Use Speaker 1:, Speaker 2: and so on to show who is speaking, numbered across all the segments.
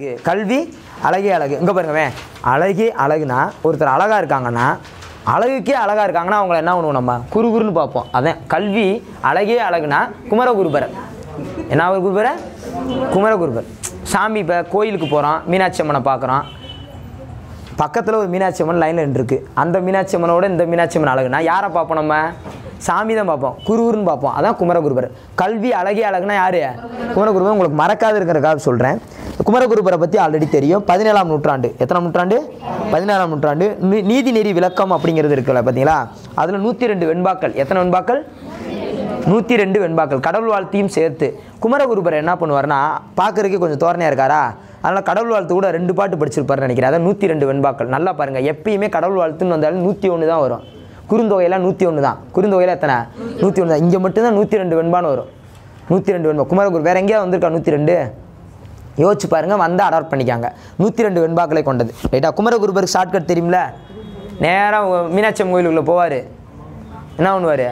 Speaker 1: கல்வி அழகே அழகு இங்கே பாருங்கவே அழகே அழகுனா ஒருத்தர் அழகாக இருக்காங்கன்னா அழகுக்கே அழகாக இருக்காங்கன்னா அவங்கள என்ன பண்ணுவோம் நம்ம குருகுருன்னு பார்ப்போம் அதான் கல்வி அழகே அழகுனா குமரகுருபர் என்ன ஒரு குருபர குமரகுருபர் சாமி இப்போ கோயிலுக்கு போகிறோம் மீனாட்சி அம்மனை பார்க்குறோம் பக்கத்தில் ஒரு மீனாட்சி அம்மன் லைனில் நின்றுருக்கு அந்த மீனாட்சி அம்மனோட இந்த மீனாட்சி அம்மன் அழகுனா யாரை பார்ப்போம் நம்ம சாமி தான் பார்ப்போம் குருகுருன்னு பார்ப்போம் அதான் குமரகுருபர் கல்வி அழகே அழகுனா யார் குமரகுருபர் உங்களுக்கு மறக்காது இருக்கிறதுக்காக சொல்கிறேன் குமரகுருபரை பற்றி ஆல்ரெடி தெரியும் பதினேழாம் நூற்றாண்டு எத்தனாம் நூற்றாண்டு பதினேழாம் நூற்றாண்டு நீ- நீதிநெறி விளக்கம் அப்படிங்கிறது இருக்குல்ல பார்த்தீங்களா அதில் நூற்றி ரெண்டு வெண்பாக்கள் எத்தனை வெண்பாக்கள் நூற்றி ரெண்டு வெண்பாக்கள் கடவுள் வாழ்த்தையும் சேர்த்து குமரகுருபர் என்ன பண்ணுவார்னா பார்க்கறதுக்கே கொஞ்சம் தோரணையாக இருக்காரா அதனால் கடவுள் வாழ்த்து கூட ரெண்டு பாட்டு படிச்சிருப்பாருன்னு நினைக்கிறேன் அதான் நூற்றி ரெண்டு வெண்பாக்கள் நல்லா பாருங்கள் எப்பயுமே கடவுள் வாழ்த்துன்னு வந்தாலும் நூற்றி ஒன்று தான் வரும் குறுந்தொகையெல்லாம் நூற்றி ஒன்று தான் குறுந்தொகையில் எத்தனை நூற்றி ஒன்று தான் இங்கே மட்டும்தான் நூற்றி ரெண்டு வெண்பான்னு வரும் நூற்றி ரெண்டு வெண்பா குமரகுரு வேற எங்கேயாவது வந்திருக்கா நூற்றி ரெண்டு யோசிச்சு பாருங்க வந்து அடாப்ட் பண்ணிக்காங்க நூற்றி ரெண்டு வெண்பாக்களை கொண்டது ரைட்டா குமரகுருபருக்கு ஷார்ட்கட் தெரியுமில நேராக மீனாட்சி அம்மன் கோயிலுக்குள்ளே போவார் என்ன பண்ணுவார்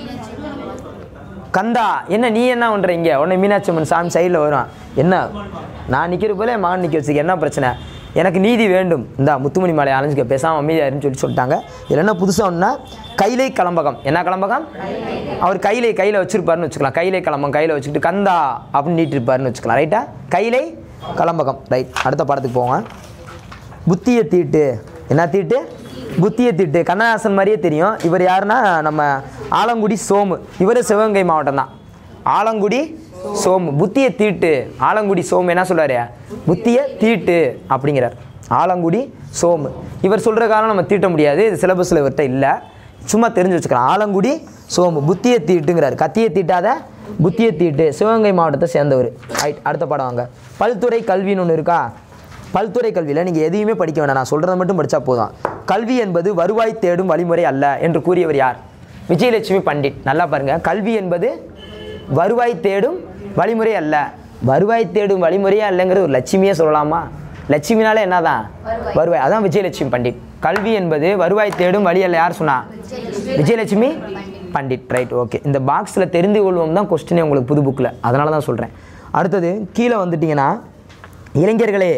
Speaker 1: கந்தா என்ன நீ என்ன பண்ற இங்கே உடனே மீனாட்சி அம்மன் சாமி சைடில் வரும் என்ன நான் நிற்கிற போல என் மகன் நிற்க வச்சுக்க என்ன பிரச்சனை எனக்கு நீதி வேண்டும் இந்த முத்துமணி மாலை அலைஞ்சிக்க பேசாமல் அமைதியாருன்னு சொல்லி சொல்லிட்டாங்க இதில் என்ன புதுசாக ஒன்றா கைலை கலம்பகம் என்ன கலம்பகம் அவர் கைலை கையில் வச்சிருப்பாருன்னு வச்சுக்கலாம் கைலை கலம்பகம் கையில் வச்சுக்கிட்டு கந்தா அப்படின்னு நீட்டிருப்பாருன்னு வச்சுக்கலாம் ரைட்டா கைலை கலம்பகம் ரைட் அடுத்த படத்துக்கு போங்க புத்தியை தீட்டு என்ன தீட்டு புத்தியை தீட்டு கண்ணதாசன் மாதிரியே தெரியும் இவர் யாருன்னா நம்ம ஆலங்குடி சோமு இவர் சிவகங்கை மாவட்டம் தான் ஆலங்குடி சோமு புத்தியை தீட்டு ஆலங்குடி சோமு என்ன சொல்றாரு புத்தியை தீட்டு அப்படிங்கிறார் ஆலங்குடி சோமு இவர் சொல்கிற காலம் நம்ம தீட்ட முடியாது இது சிலபஸில் இவர்கிட்ட இல்லை சும்மா தெரிஞ்சு வச்சுக்கலாம் ஆலங்குடி சோமு புத்தியை தீட்டுங்கிறார் கத்தியை தீட்டாத புத்தியை தீட்டு சிவகங்கை மாவட்டத்தை சேர்ந்தவர் ரைட் அடுத்த படம் வாங்க பல்துறை கல்வின்னு ஒன்று இருக்கா பல்துறை கல்வியில் நீங்கள் எதையுமே படிக்க வேண்டாம் நான் சொல்கிறத மட்டும் படித்தா போதும் கல்வி என்பது வருவாய் தேடும் வழிமுறை அல்ல என்று கூறியவர் யார் விஜயலட்சுமி பண்டிட் நல்லா பாருங்க கல்வி என்பது வருவாய் தேடும் வழிமுறை அல்ல வருவாய் தேடும் வழிமுறையே அல்லங்கிறது ஒரு லட்சுமியே சொல்லலாமா லட்சுமினாலே என்னதான் வருவாய் அதான் விஜயலட்சுமி பண்டிட் கல்வி என்பது வருவாய் தேடும் வழி அல்ல யார் சொன்னா விஜயலட்சுமி பண்டிட் ரைட் ஓகே இந்த பாக்ஸில் தெரிந்து கொள்வோம் தான் கொஸ்டினே உங்களுக்கு புது புக்கில் அதனால தான் சொல்கிறேன் அடுத்தது கீழே வந்துட்டிங்கன்னா இளைஞர்களே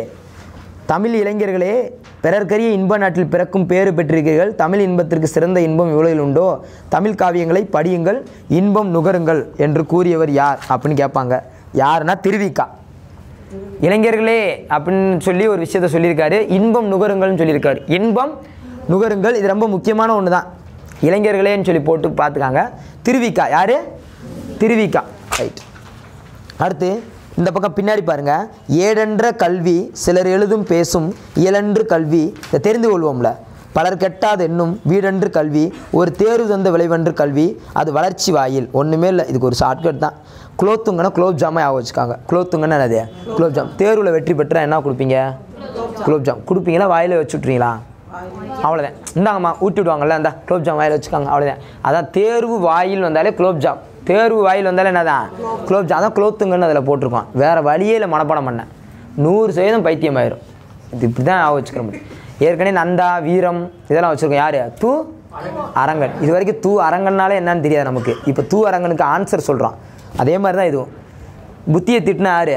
Speaker 1: தமிழ் இளைஞர்களே பிறர்க்கரிய இன்ப நாட்டில் பிறக்கும் பேறு பெற்றிருக்கிறீர்கள் தமிழ் இன்பத்திற்கு சிறந்த இன்பம் இவ்வளவில் உண்டோ தமிழ் காவியங்களை படியுங்கள் இன்பம் நுகருங்கள் என்று கூறியவர் யார் அப்படின்னு கேட்பாங்க யாருன்னா திருவிக்கா இளைஞர்களே அப்படின்னு சொல்லி ஒரு விஷயத்த சொல்லியிருக்காரு இன்பம் நுகருங்கள்னு சொல்லியிருக்காரு இன்பம் நுகருங்கள் இது ரொம்ப முக்கியமான ஒன்று தான் இளைஞர்களேன்னு சொல்லி போட்டு பார்த்துக்காங்க திருவிக்கா யாரு திருவிக்கா ரைட் அடுத்து இந்த பக்கம் பின்னாடி பாருங்க ஏடென்ற கல்வி சிலர் எழுதும் பேசும் இயலன்று கல்வி இதை தெரிந்து கொள்வோம்ல பலர் கெட்டாது என்னும் வீடென்று கல்வி ஒரு தேர்வு தந்த விளைவென்று கல்வி அது வளர்ச்சி வாயில் ஒன்றுமே இல்லை இதுக்கு ஒரு ஷார்ட்கட் தான் குலோத்துங்கன்னா குலோப் ஜாமை ஆக வச்சுக்காங்க குலோத்துங்கன்னா என்னது குலோப் ஜாம் தேர்வில் வெற்றி பெற்றா என்ன கொடுப்பீங்க குலோப் ஜாம் கொடுப்பீங்களா வாயில வச்சு விட்றீங்களா அவ்வளோதான் இந்தாங்கம்மா ஊட்டி விடுவாங்கல்ல அந்த குலோப் ஜாம் வாயில் வச்சுக்காங்க அவ்வளோதான் அதான் தேர்வு வாயில் வந்தாலே குலோப் ஜாம் தேர்வு வாயில் வந்தாலே என்னதான் குலோப் ஜாம் அதான் குலோத்துங்கன்னு அதில் போட்டிருக்கோம் வேறு வழியே இல்லை மனப்பாடம் பண்ணேன் நூறு சதவீதம் பைத்தியம் ஆயிரும் இது இப்படி தான் ஆக வச்சுக்கிற முடியும் ஏற்கனவே நந்தா வீரம் இதெல்லாம் வச்சுருக்கோம் யார் தூ அரங்கன் இது வரைக்கும் தூ அரங்கன்னாலே என்னன்னு தெரியாது நமக்கு இப்போ தூ அரங்கனுக்கு ஆன்சர் சொல்கிறோம் அதே மாதிரி தான் இதுவும் புத்தியை திட்டினா யாரு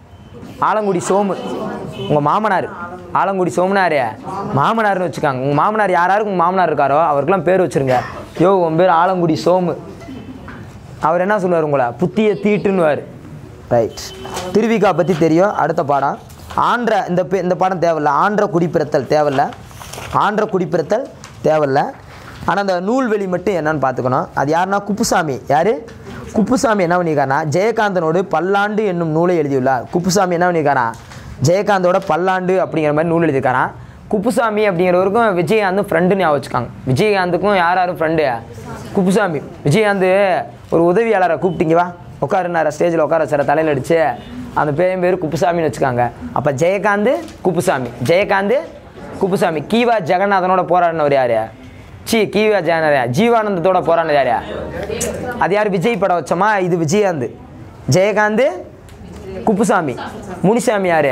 Speaker 1: ஆலங்குடி சோமு உங்கள் மாமனார் ஆலங்குடி சோமனார் மாமனார்னு வச்சுக்காங்க உங்கள் மாமனார் யாராருக்கு உங்கள் மாமனார் இருக்காரோ அவருக்கெல்லாம் பேர் வச்சுருங்க யோ உன் பேர் ஆலங்குடி சோமு அவர் என்ன சொல்லுவார் உங்களை புத்திய தீட்டுன்னுவார் ரைட் திருவிக்கா பற்றி தெரியும் அடுத்த பாடம் ஆன்ற இந்த பே- இந்த பாடம் தேவையில்ல ஆன்ற குடிப்பிறத்தல் தேவையில்ல ஆன்ற குடிப்பிறத்தல் தேவையில்ல ஆனால் அந்த நூல்வெளி மட்டும் என்னன்னு பார்த்துக்கணும் அது யாருன்னா குப்புசாமி யார் குப்புசாமி என்ன பண்ணியிருக்காருன்னா ஜெயகாந்தனோடு பல்லாண்டு என்னும் நூலை எழுதியுள்ளார் குப்புசாமி என்ன பண்ணியிருக்காரா ஜெயகாந்தோட பல்லாண்டு அப்படிங்கிற மாதிரி நூல் எழுதியிருக்காராம் குப்புசாமி அப்படிங்கிறவருக்கும் விஜயகாந்தும் ஃப்ரெண்டுன்னு ஞாபகம் வச்சுக்காங்க விஜயகாந்துக்கும் யார் யாரும் ஃப்ரெண்டு குப்புசாமி விஜயகாந்த் ஒரு உதவியாளரை கூப்பிட்டீங்க வா உட்காருனார ஸ்டேஜில் உட்கார வச்சார தலையில் அடிச்சு அந்த பேரும் பேர் குப்புசாமின்னு வச்சுக்காங்க அப்போ ஜெயகாந்த் குப்புசாமி ஜெயகாந்த் குப்புசாமி கீவா ஜெகநாதனோட போராடினவர் யார் சி கீவா ஜெகநாத ஜீவானந்தத்தோட போராடினது யார் அது யார் விஜய் படம் வச்சோமா இது விஜயகாந்த் ஜெயகாந்த் குப்புசாமி முனிசாமி யார்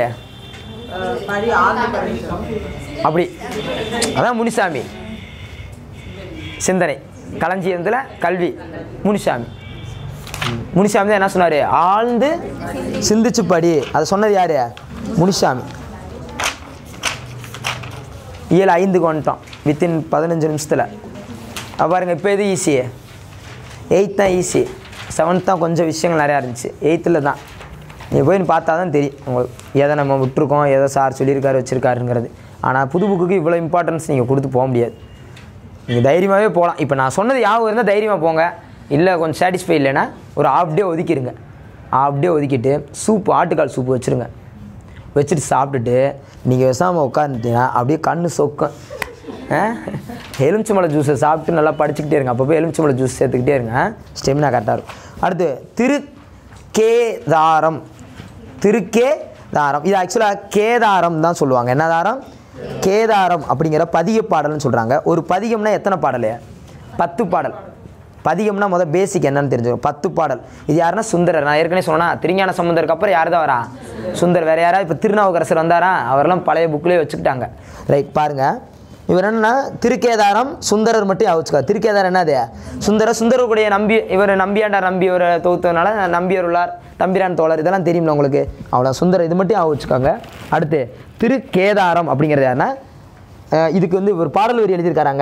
Speaker 2: படி ஆழ்ந்து படிக்கும்
Speaker 1: அப்படி அதான் முனிசாமி சிந்தனை களஞ்சியத்தில் கல்வி முனிசாமி முனிசாமி தான் என்ன சொன்னார் ஆழ்ந்து சிந்திச்சு படி அதை சொன்னது யார் முனிசாமி இயல் ஐந்துக்கு வந்துட்டோம் வித்தின் பதினஞ்சு நிமிஷத்தில் பாருங்க இப்போ எது ஈஸி எயித் தான் ஈஸி செவன்த் தான் கொஞ்சம் விஷயங்கள் நிறையா இருந்துச்சு எயித்தில் தான் நீங்கள் போய் பார்த்தா தான் தெரியும் உங்களுக்கு எதை நம்ம விட்டுருக்கோம் எதை சார் சொல்லியிருக்காரு வச்சுருக்காருங்கிறது ஆனால் புது புக்குக்கு இவ்வளோ இம்பார்ட்டன்ஸ் நீங்கள் கொடுத்து போக முடியாது நீங்கள் தைரியமாகவே போகலாம் இப்போ நான் சொன்னது யாவும் இருந்தால் தைரியமாக போங்க இல்லை கொஞ்சம் சாட்டிஸ்ஃபை இல்லைன்னா ஒரு ஆஃப் டே ஒதுக்கிடுங்க ஆஃப் டே ஒதுக்கிட்டு சூப்பு ஆட்டுக்கால் சூப்பு வச்சுருங்க வச்சுட்டு சாப்பிட்டுட்டு நீங்கள் விசாமல் உட்காந்துட்டீங்கன்னா அப்படியே கண்ணு சொக்கும் எலுமிச்சம்பழ ஜூஸை சாப்பிட்டு நல்லா படிச்சுக்கிட்டே இருங்க அப்பப்போ எலுமிச்சம்பழ ஜூஸ் சேர்த்துக்கிட்டே இருங்க ஸ்டெமினா கரெக்டாக இருக்கும் அடுத்து திருக்கேதாரம் திருக்கே தாரம் இது ஆக்சுவலாக கேதாரம் தான் சொல்லுவாங்க என்ன தாரம் கேதாரம் அப்படிங்கிற பதிக பாடல்னு சொல்கிறாங்க ஒரு பதிகம்னா எத்தனை பாடல் பத்து பாடல் பதிகம்னா முதல் பேசிக் என்னன்னு தெரிஞ்சுக்கணும் பத்து பாடல் இது யாருன்னா சுந்தரர் நான் ஏற்கனவே சொன்னா திருஞான சம்பந்தருக்கு அப்புறம் யார் தான் வரா சுந்தர் வேற யாராவது இப்போ திருநாவுக்கரசர் வந்தாரா அவரெல்லாம் பழைய புக்லேயே வச்சுக்கிட்டாங்க ரைட் பாருங்க இவர் என்னன்னா திருக்கேதாரம் சுந்தரர் மட்டும் யோசிச்சுக்கா திருக்கேதாரம் என்னது சுந்தர சுந்தரருடைய நம்பி இவர் நம்பியாண்டார் நம்பி இவரை தொகுத்ததுனால நம்பியர் உள்ளார் தம்பிரான் தோழர் இதெல்லாம் தெரியும்ல உங்களுக்கு அவ்வளோ சுந்தரம் இது மட்டும் ஞாபகம் வச்சுக்கோங்க அடுத்து திருக்கேதாரம் அப்படிங்கிறது யாருன்னா அஹ் இதுக்கு வந்து ஒரு பாடல் வரி எழுதியிருக்காராங்க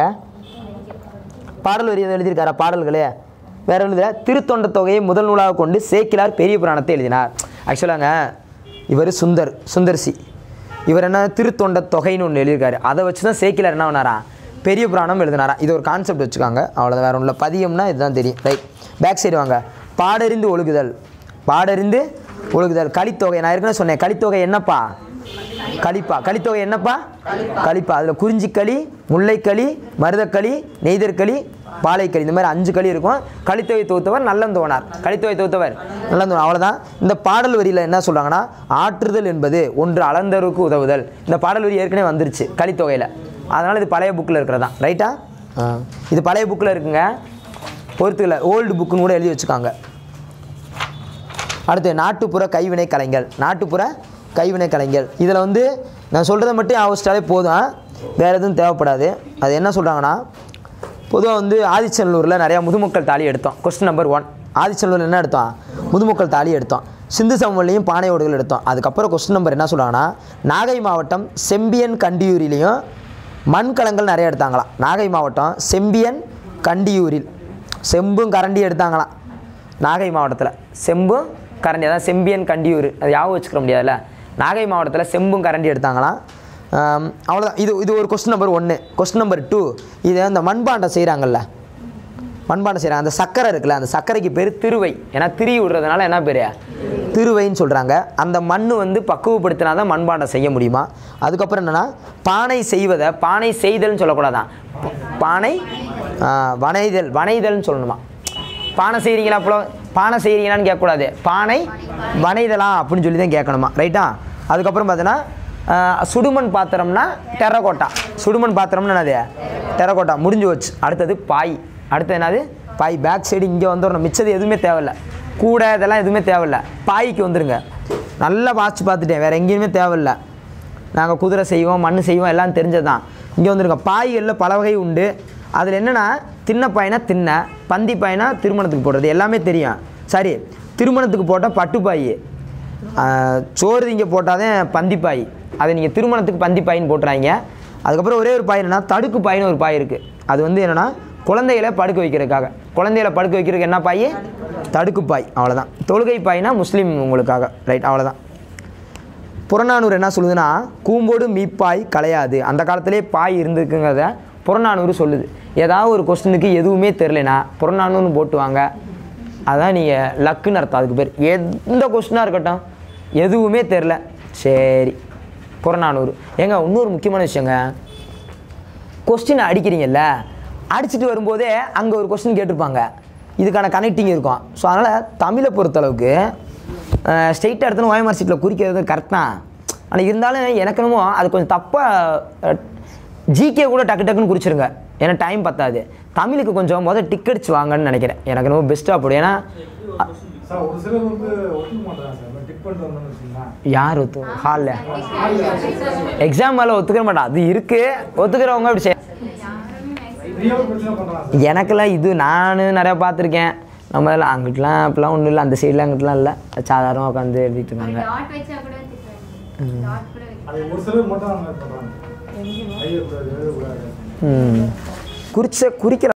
Speaker 1: பாடல் வரி எதுவும் எழுதியிருக்காரா பாடல்களே வேற எழுதுல திருத்தொண்ட தொகையை முதல் நூலாக கொண்டு சேக்கிலார் பெரிய புராணத்தை எழுதினார் ஆக்சுவலாங்க இவர் சுந்தர் சுந்தர்சி இவர் என்ன திருத்தொண்ட தொகைன்னு ஒன்று எழுதியிருக்காரு அதை வச்சு தான் சேக்கிலார் என்ன பண்ணாரா பெரிய புராணம் எழுதினாரா இது ஒரு கான்செப்ட் வச்சுக்காங்க அவ்வளோதான் வேற ஒன்றும் இல்லை பதியம்னா இதுதான் தெரியும் ரைட் பேக் சைடு வாங்க பாடறிந்து ஒழுகுதல் பாடறிந்து ஒழுகுதல் கலித்தொகை நான் ஏற்கனவே சொன்னேன் கலித்தொகை என்னப்பா களிப்பா களித்தொகை என்னப்பா களிப்பா அதில் குறிஞ்சிக்களி முல்லைக்களி மருதக்களி நெய்தற்களி பாலைக்களி இந்த மாதிரி அஞ்சு களி இருக்கும் கலித்தொகை தொகுத்தவர் நல்லந்தோனார் கலித்தொகை தொகுத்தவர் நல்லந்தோன் அவ்வளோதான் இந்த பாடல் வரியில் என்ன சொல்கிறாங்கன்னா ஆற்றுதல் என்பது ஒன்று அளந்தருக்கு உதவுதல் இந்த பாடல் வரி ஏற்கனவே வந்துருச்சு கலித்தொகையில் அதனால் இது பழைய புக்கில் இருக்கிறதா ரைட்டா ஆ. இது பழைய புக்கில் இருக்குங்க பொறுத்துக்கல ஓல்டு புக்குன்னு கூட எழுதி வச்சுக்காங்க அடுத்து நாட்டுப்புற கைவினை கலைஞர் நாட்டுப்புற கைவினை கலைஞர் இதில் வந்து நான் சொல்கிறத மட்டும் அவசிட்டாலே போதும் வேறு எதுவும் தேவைப்படாது அது என்ன சொல்கிறாங்கன்னா பொதுவாக வந்து ஆதிச்சநல்லூரில் நிறையா முதுமக்கள் தாலி எடுத்தோம் கொஸ்டின் நம்பர் ஒன் ஆதிச்சநல்லூரில் என்ன எடுத்தோம் முதுமக்கள் தாலி எடுத்தோம் சிந்து சமவெளியும் பானை ஓடுகள் எடுத்தோம் அதுக்கப்புறம் கொஸ்டின் நம்பர் என்ன சொல்கிறாங்கன்னா நாகை மாவட்டம் செம்பியன் கண்டியூரிலையும் மண்கலங்கள் நிறைய எடுத்தாங்களாம் நாகை மாவட்டம் செம்பியன் கண்டியூரில் செம்பும் கரண்டி எடுத்தாங்களாம் நாகை மாவட்டத்தில் செம்பும் கரண்டி அதான் செம்பியன் கண்டியூர் அது யாவும் வச்சுக்கிற முடியாதுல்ல நாகை மாவட்டத்தில் செம்பும் கரண்டி எடுத்தாங்களாம் ஆம், அவ்வளோதான் இது இது ஒரு கொஸ்டின் நம்பர் ஒன்று கொஸ்டின் நம்பர் டூ இது அந்த மண்பாண்டம் செய்கிறாங்கல்ல மண்பாண்டம் செய்கிறாங்க அந்த சக்கரை இருக்குல்ல அந்த சக்கரைக்கு பேர் திருவை ஏன்னா திரி விடுறதுனால என்ன பேர் திருவைன்னு சொல்கிறாங்க அந்த மண் வந்து பக்குவப்படுத்தினா தான் மண்பாண்டம் செய்ய முடியுமா அதுக்கப்புறம் என்னென்னா பானை செய்வதை பானை செய்தல்னு சொல்லக்கூடாதான் ப- பானை ஆ, வனைதல் வனைதல்னு சொல்லணுமா பானை செய்கிறீங்களா அப்போ பானை செய்கிறீங்களான்னு கேட்கக்கூடாது பானை வனைதலா அப்படின்னு சொல்லி தான் கேட்கணுமா ரைட்டா அதுக்கப்புறம் பார்த்தீங்கன்னா ஆஹ், சுடுமண் பாத்திரம்னா டெரகோட்டா சுடுமண் பாத்திரம்னா என்னது டெரகோட்டா முடிஞ்சு வச்சு அடுத்தது பாய் அடுத்து என்னது பாய் பேக் சைடு இங்கே வந்துடணும் மிச்சது எதுவுமே தேவையில்ல கூடை இதெல்லாம் எதுவுமே தேவையில்ல பாய்க்கு வந்துடுங்க நல்லா வாட்ச் பார்த்துட்டேன் வேறு எங்கேயுமே தேவையில்ல நாங்கள் குதிரை செய்வோம் மண் செய்வோம் எல்லாம் தெரிஞ்சது தான் இங்கே வந்துருங்க பாய்களில் பல வகை உண்டு அதில் என்னென்னா தின்ன பாய்னா தின்ன பந்தி பாய்னா திருமணத்துக்கு போடுறது எல்லாமே தெரியும் சரி திருமணத்துக்கு போட்டால் பட்டுப்பாய் சோறு இங்கே போட்டாதான் பந்திப்பாய் அதை நீங்கள் திருமணத்துக்கு பந்திப்பாயின்னு போட்டுறாங்க அதுக்கப்புறம் ஒரே ஒரு பாய் என்னென்னா தடுக்கு பாயின்னு ஒரு பாய் இருக்குது அது வந்து என்னென்னா குழந்தைகளை படுக்க வைக்கிறதுக்காக குழந்தைகளை படுக்க வைக்கிறதுக்கு என்ன பாய் தடுக்கு பாய் அவ்வளோதான் தொழுகை பாய்னா முஸ்லீம் உங்களுக்காக ரைட் அவ்வளோதான் புறநானூறு என்ன சொல்லுதுன்னா கூம்போடு மீப்பாய் கலையாது அந்த காலத்திலே பாய் இருந்திருக்குங்கிறத புறநானூறு சொல்லுது ஏதாவது ஒரு கொஸ்டினுக்கு எதுவுமே தெரிலனா புறநானூறுன்னு போட்டு வாங்க அதான் நீங்கள் லக்குன்னு அர்த்தம் அதுக்கு பேர் எந்த கொஸ்டினாக இருக்கட்டும் எதுவுமே தெரில சரி புறநானூறு ஏங்க இன்னொரு முக்கியமான விஷயங்க கொஸ்டினை அடிக்கிறீங்கல்ல அடிச்சுட்டு வரும்போதே அங்கே ஒரு கொஸ்டின் கேட்டிருப்பாங்க இதுக்கான கனெக்டிங் இருக்கும் ஸோ அதனால் தமிழை பொறுத்தளவுக்கு ஸ்ட்ரெயிட்டாக எடுத்துன்னு ஓஎம்ஆர் சீட்டில் குறிக்கிறது கரெக்ட் தான் ஆனால் இருந்தாலும் எனக்கு என்னமோ அது கொஞ்சம் தப்பாக ஜிகே கூட டக்கு டக்குன்னு குறிச்சிருங்க ஏன்னா டைம் பத்தாது தமிழுக்கு கொஞ்சம் முதல் டிக் அடிச்சு வாங்கன்னு நினைக்கிறேன் எனக்கு என்னமோ பெஸ்ட்டாக போடும் ஏன்னா அ-
Speaker 3: சார் ஒரு சிலர் வந்து ஒத்துக்க மாட்டாங்க சார் டிக் பண்ணிட்டு வந்தோம்னு வச்சுக்கோங்களேன்
Speaker 1: யார் ஒத்து ஹாலில் எக்ஸாம் மேலே ஒத்துக்கிற மாட்டான் அது இருக்குது ஒத்துக்கிறவங்க அப்படி செய்ய
Speaker 3: ஃப்ரீயாக பிரச்சனை பண்ணுறாங்க
Speaker 1: எனக்கெல்லாம் இது நான் நிறையா பார்த்துருக்கேன் நம்ம இதெல்லாம் அங்கிட்டலாம் அப்பெல்லாம் ஒன்றும் இல்லை அந்த சைடில் அங்கிட்டலாம் இல்லை சாதாரணமாக உட்காந்து எழுதிட்டு இருக்காங்க
Speaker 4: டாட் வச்சா கூட திட்டுவாங்க
Speaker 3: அது ஒரு சிலர் மட்டும் அந்த மாதிரி பண்ணுறாங்க ஐயக்கூடாது எழுதக்கூடாது
Speaker 1: ம் குறிச்ச குறிக்கிற